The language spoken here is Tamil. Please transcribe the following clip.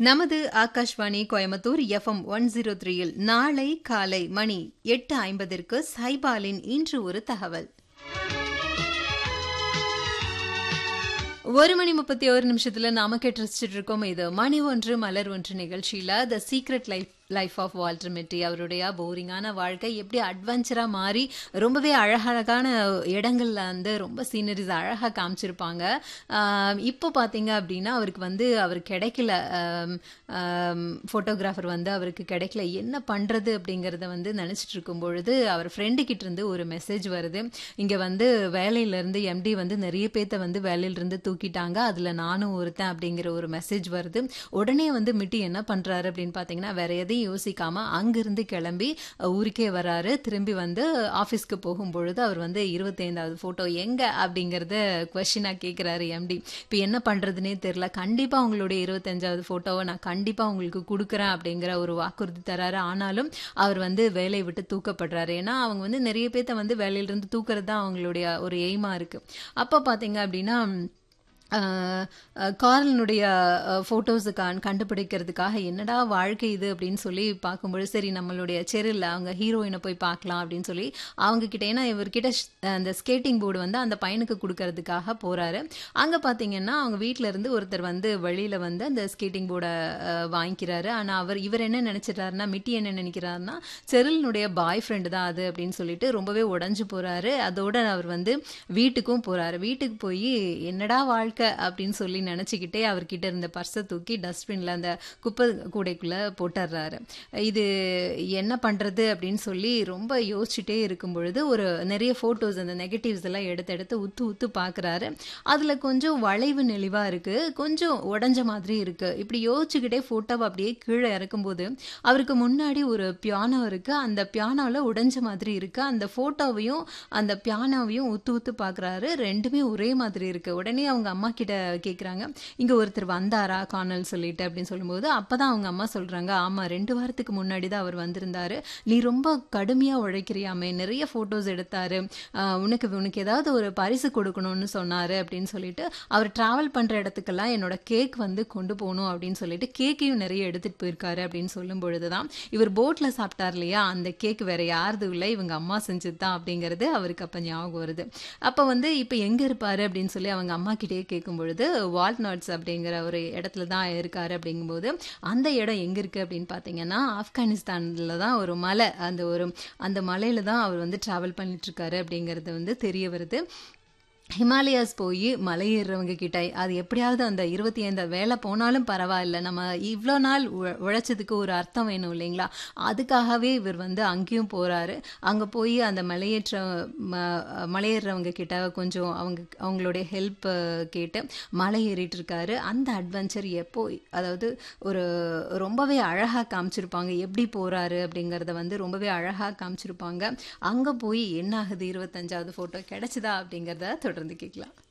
நமது Akashvani Coimbatore FM one zero த்ரீயில் நாளை காலை மணி எட்டு ஐம்பதிற்கு சைபாலின் இன்று ஒரு தகவல் ஒரு மணி முப்பத்தி ஒரு நிமிஷத்துல நாம கேட்டு ரசிச்சுட்டு இருக்கோம் இது மணி ஒன்று மலர் ஒன்று நிகழ்ச்சியில the secret life life of Walter Mitty அவருடைய போரிங்கான வாழ்க்கை எப்படி அட்வென்ச்சரா மாறி ரொம்பவே அழகழகான இடங்கள்ல வந்து ரொம்ப சீனரிஸ் அழகா காமிச்சிருப்பாங்க ஆஹ் இப்போ பாத்தீங்க அப்படின்னா அவருக்கு வந்து அவர் கிடைக்கல ஃபோட்டோகிராஃபர் வந்து அவருக்கு கிடைக்கல என்ன பண்றது அப்படிங்கறத வந்து நினைச்சிட்டு இருக்கும் பொழுது அவர் ஃப்ரெண்டு கிட்ட இருந்து ஒரு மெசேஜ் வருது இங்க வந்து வேலையில இருந்து எம்டி வந்து நிறைய பேத்த வந்து வேலையில இருந்து தூக்கிட்டாங்க அதுல நானும் ஒருத்தன் அப்படிங்கிற ஒரு மெசேஜ் வருது உடனே வந்து மிட்டி என்ன பண்றாரு அப்படின்னு பாத்தீங்கன்னா வேற எதையும் யோசிக்காம அங்கிருந்து கிளம்பி ஊருக்கே வராரு திரும்பி வந்து ஆஃபீஸ்க்கு போகும் பொழுது அவர் வந்து இருபத்தைந்தாவது போட்டோ எங்க அப்படிங்கறத கொஸ்டினா கேட்கிறாரு எம்டி இப்போ என்ன பண்றதுனே தெரியல கண்டிப்பா உங்களுடைய இருபத்தஞ்சாவது போட்டோவை நான் கண்டிப்பா உங்களுக்கு கொடுக்குறேன் அப்படிங்கிற ஒரு வாக்குறுதி தராரு ஆனாலும் அவர் வந்து வேலையை விட்டு தூக்கப்படுறாரு ஏன்னா அவங்க வந்து நிறைய பேர்த்த வந்து வேலையிலிருந்து தூக்குறது தான் அவங்களுடைய ஒரு எய்மா இருக்கு அப்போ பாத்தீங்க அப்படின்னா கார்லனுடைய ஃபோட்டோஸு கண்டுபிடிக்கிறதுக்காக என்னடா வாழ்க்கை இது அப்படின்னு சொல்லி பார்க்கும்போது சரி நம்மளுடைய செரில் அவங்க ஹீரோயினை போய் பார்க்கலாம் அப்படின்னு சொல்லி அவங்க கிட்ட ஏன்னா இவர்கிட்ட அந்த ஸ்கேட்டிங் போர்டு வந்து அந்த பையனுக்கு கொடுக்கறதுக்காக போறாரு அங்கே பார்த்தீங்கன்னா அவங்க வீட்டில இருந்து ஒருத்தர் வந்து வெளியில வந்து அந்த ஸ்கேட்டிங் போர்டை வாங்கிக்கிறாரு ஆனால் அவர் இவர் என்ன நினைச்சிட்டாருன்னா மிட்டி என்ன நினைக்கிறாருன்னா செரிலினுடைய பாய் ஃப்ரெண்டு தான் அது அப்படின்னு சொல்லிட்டு ரொம்பவே உடஞ்சு போறாரு அதோட அவர் வந்து வீட்டுக்கும் போறாரு வீட்டுக்கு போய் என்னடா வாழ்க்கை அப்படின்னு சொல்லி நினச்சிக்கிட்டே அவர்கிட்ட இருந்த பர்ஸை தூக்கி டஸ்ட்பினில் அந்த குப்பை கூடைக்குள்ளே போட்டுடுறாரு இது என்ன பண்ணுறது அப்படின்னு சொல்லி ரொம்ப யோசிச்சுட்டே இருக்கும் பொழுது ஒரு நிறைய ஃபோட்டோஸ் அந்த நெகட்டிவ்ஸ் எல்லாம் எடுத்து எடுத்து உத்து உத்து பார்க்குறாரு அதில் கொஞ்சம் வளைவு நெளிவாக இருக்குது கொஞ்சம் உடஞ்ச மாதிரி இருக்குது இப்படி யோசிச்சுக்கிட்டே ஃபோட்டோவை அப்படியே கீழே இறக்கும்போது அவருக்கு முன்னாடி ஒரு பியானோ இருக்குது அந்த பியானோவில் உடைஞ்ச மாதிரி இருக்குது அந்த ஃபோட்டோவையும் அந்த பியானோவையும் உத்து உத்து பார்க்குறாரு ரெண்டுமே ஒரே மாதிரி இருக்குது உடனே அவங்க அம்மா கிட்ட கேட்குறாங்க இங்கே ஒருத்தர் வந்தாரா காணல் சொல்லிட்டு அப்படின்னு சொல்லும்போது அப்போ தான் அவங்க அம்மா சொல்கிறாங்க ஆமாம் ரெண்டு வாரத்துக்கு முன்னாடி தான் அவர் வந்திருந்தாரு நீ ரொம்ப கடுமையாக உழைக்கிறியாமே நிறைய ஃபோட்டோஸ் எடுத்தாரு உனக்கு உனக்கு ஏதாவது ஒரு பரிசு கொடுக்கணும்னு சொன்னார் அப்படின்னு சொல்லிட்டு அவர் ட்ராவல் பண்ணுற இடத்துக்கெல்லாம் என்னோட கேக் வந்து கொண்டு போகணும் அப்படின்னு சொல்லிட்டு கேக்கையும் நிறைய எடுத்துகிட்டு போயிருக்காரு அப்படின்னு சொல்லும் பொழுது தான் இவர் போட்டில் சாப்பிட்டார் இல்லையா அந்த கேக் வேற யாரது இல்லை இவங்க அம்மா செஞ்சது தான் அப்படிங்கிறது அவருக்கு அப்போ ஞாபகம் வருது அப்போ வந்து இப்போ எங்கே இருப்பார் அப்படின்னு சொல்லி அவங்க அம்மா கிட்டே கேட்கும் பொழுது வால்நட்ஸ் அப்படிங்கிற ஒரு இடத்துல தான் இருக்காரு அப்படிங்கும்போது அந்த இடம் எங்கே இருக்குது அப்படின்னு பார்த்தீங்கன்னா ஆப்கானிஸ்தானில் தான் ஒரு மலை அந்த ஒரு அந்த மலையில தான் அவர் வந்து ட்ராவல் பண்ணிட்டு இருக்காரு அப்படிங்கிறது வந்து தெரிய வருது ஹிமாலயாஸ் போய் மலை ஏறுறவங்க கிட்ட அது எப்படியாவது அந்த இருபத்தி ஐந்து வேலை போனாலும் பரவாயில்ல நம்ம இவ்வளோ நாள் உழைச்சதுக்கு ஒரு அர்த்தம் வேணும் இல்லைங்களா அதுக்காகவே இவர் வந்து அங்கேயும் போகிறாரு அங்கே போய் அந்த மலையேற்ற மலையேறவங்க கிட்ட கொஞ்சம் அவங்க அவங்களுடைய ஹெல்ப் கேட்டு மலை ஏறிட்டு இருக்காரு அந்த அட்வென்ச்சர் எப்போ அதாவது ஒரு ரொம்பவே அழகாக காமிச்சிருப்பாங்க எப்படி போகிறாரு அப்படிங்கிறத வந்து ரொம்பவே அழகாக காமிச்சிருப்பாங்க அங்கே போய் என்ன ஆகுது இருபத்தஞ்சாவது ஃபோட்டோ கிடைச்சிதா அப்படிங்கிறத தொடர்ந்து கேட்கலாம்